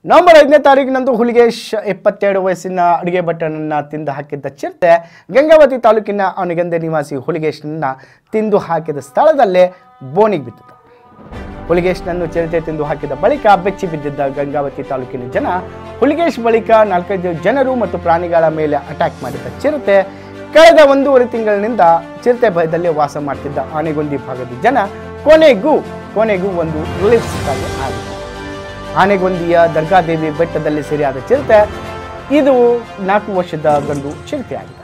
November ಐದನೇ ತಾರೀಕಿನಂದು ಹುಲಿಗೇಶ್ ಇಪ್ಪತ್ತೆರಡು ವಯಸ್ಸಿನ ಅಡುಗೆ ಭಟ್ಟನನ್ನ ತಿಂದು ಹಾಕಿದ್ದ ಚಿರತೆ ಗಂಗಾವತಿ ತಾಲೂಕಿನ ಅವನಿಗಂದೆ ನಿವಾಸಿ ಹುಲಿಗೇಶ್ನನ್ನ ತಿಂದು ಹಾಕಿದ ಸ್ಥಳದಲ್ಲೇ ಬೋನಿಗೆ ಬಿಟ್ಟಿತು ಹುಲಿಗೇಶ್ನನ್ನು ಚಿರತೆ ತಿಂದು ಹಾಕಿದ ಬಳಿಕ ಬೆಚ್ಚಿ ಬಿದ್ದಿದ್ದ ಗಂಗಾವತಿ ತಾಲೂಕಿನ ಜನ ಹುಲಿಗೇಶ್ ಬಳಿಕ ನಾಲ್ಕೈದು ಜನರು ಮತ್ತು ಪ್ರಾಣಿಗಳ ಮೇಲೆ ಅಟ್ಯಾಕ್ ಮಾಡಿದ್ದ ಚಿರತೆ ಕಳೆದ ಒಂದೂವರೆ ತಿಂಗಳಿನಿಂದ ಚಿರತೆ ಭಯದಲ್ಲಿ ವಾಸ ಮಾಡ್ತಿದ್ದ ಆನೆಗೊಂದಿ ಭಾಗದ ಜನ ಕೊನೆಗೂ ಕೊನೆಗೂ ಒಂದು ರಿಲೀಫ್ ಸಿಕ್ಕಾಗಿ ಆಗಿದೆ ಆನೆಗೊಂದಿಯ ದರ್ಗಾದೇವಿ ಬೆಟ್ಟದಲ್ಲಿ ಸೆರೆಯಾದ ಚಿರತೆ ಇದು ನಾಲ್ಕು ವರ್ಷದ ಗಂಡು ಚಿರತೆಯಾಗಿದೆ